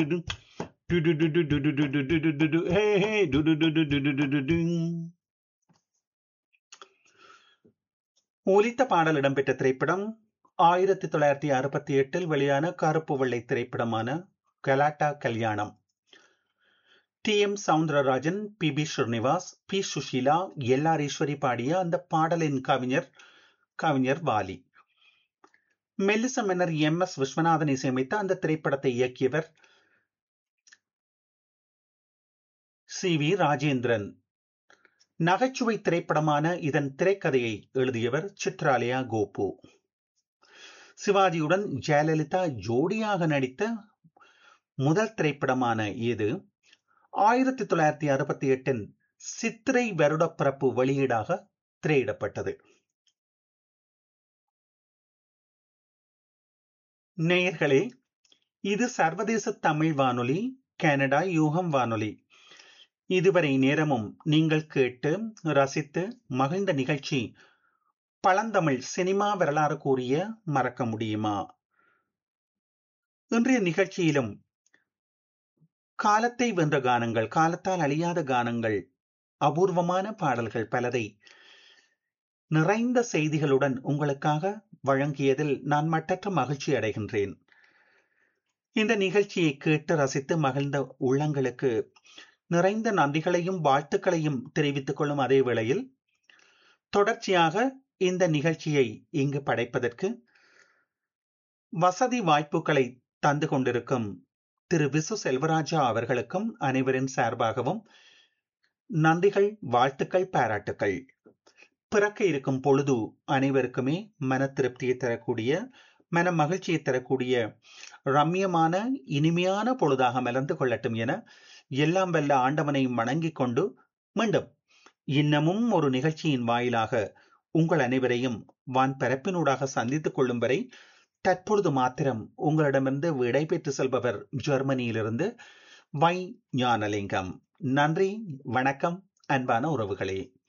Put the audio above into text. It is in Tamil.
Hey, hey, do do do do do do do do do. ஒலித்த பாடல் இடம்பெற்ற திரைப்படம் ஆயிரத்தி தொள்ளாயிரத்தி அறுபத்தி எட்டில் வெளியான கருப்பு வெள்ளை திரைப்படமான Galatta Kalyanam T M Soundararajan P B Srinivas P Susheela LR Eswari பாடிய அந்த பாடலின் கவிஞர் கவிஞர் வாலி மெல்லிச மன்னர் எம் எஸ் விஸ்வநாதன் இசையமைத்த அந்த திரைப்படத்தை இயக்கியவர் சி வி ராஜேந்திரன் நகைச்சுவை திரைப்படமான இதன் திரைக்கதையை எழுதியவர் சித்ராலயா கோபு சிவாஜியுடன் ஜெயலலிதா ஜோடியாக நடித்த முதல் திரைப்படமான இது ஆயிரத்தி தொள்ளாயிரத்தி அறுபத்தி எட்டின் சித்திரை வருடப்பிறப்பு வெளியீடாக திரையிடப்பட்டது நேயர்களே இது சர்வதேச தமிழ் வானொலி கனடா யூகம் வானொலி இதுவரை நேரமும் நீங்கள் கேட்டு ரசித்து மகிழ்ந்த நிகழ்ச்சி பழந்தமிழ் சினிமா வரலாறு கூறிய மறக்க முடியுமா இன்றைய நிகழ்ச்சியிலும் காலத்தை வென்ற கானங்கள் காலத்தால் அழியாத கானங்கள் அபூர்வமான பாடல்கள் பலதை நிறைந்த செய்திகளுடன் உங்களுக்காக வழங்கியதில் நான் மட்டற்ற மகிழ்ச்சி அடைகின்றேன் இந்த நிகழ்ச்சியை கேட்டு ரசித்து மகிழ்ந்த உள்ளங்களுக்கு நிறைந்த நன்றிகளையும் வாழ்த்துக்களையும் தெரிவித்துக் கொள்ளும் அதே வேளையில் தொடர்ச்சியாக இந்த நிகழ்ச்சியை இங்கு படைப்பதற்கு வசதி வாய்ப்புகளை தந்து கொண்டிருக்கும் திரு விசு செல்வராஜா அவர்களுக்கும் அனைவரின் சார்பாகவும் நன்றிகள் வாழ்த்துக்கள் பாராட்டுக்கள் பிறக்க இருக்கும் பொழுது அனைவருக்குமே மன திருப்தியை தரக்கூடிய மன மகிழ்ச்சியை தரக்கூடிய ரம்யமான இனிமையான பொழுதாக மலர்ந்து கொள்ளட்டும் என எல்லாம் வல்ல ஆண்டவனை வணங்கிக் கொண்டு மீண்டும் இன்னமும் ஒரு நிகழ்ச்சியின் வாயிலாக உங்கள் அனைவரையும் வான் பரப்பினூடாக சந்தித்துக் கொள்ளும் வரை தற்பொழுது மாத்திரம் உங்களிடமிருந்து விடை பெற்று செல்பவர் ஜெர்மனியிலிருந்து வை ஞானலிங்கம் நன்றி வணக்கம் அன்பான உறவுகளே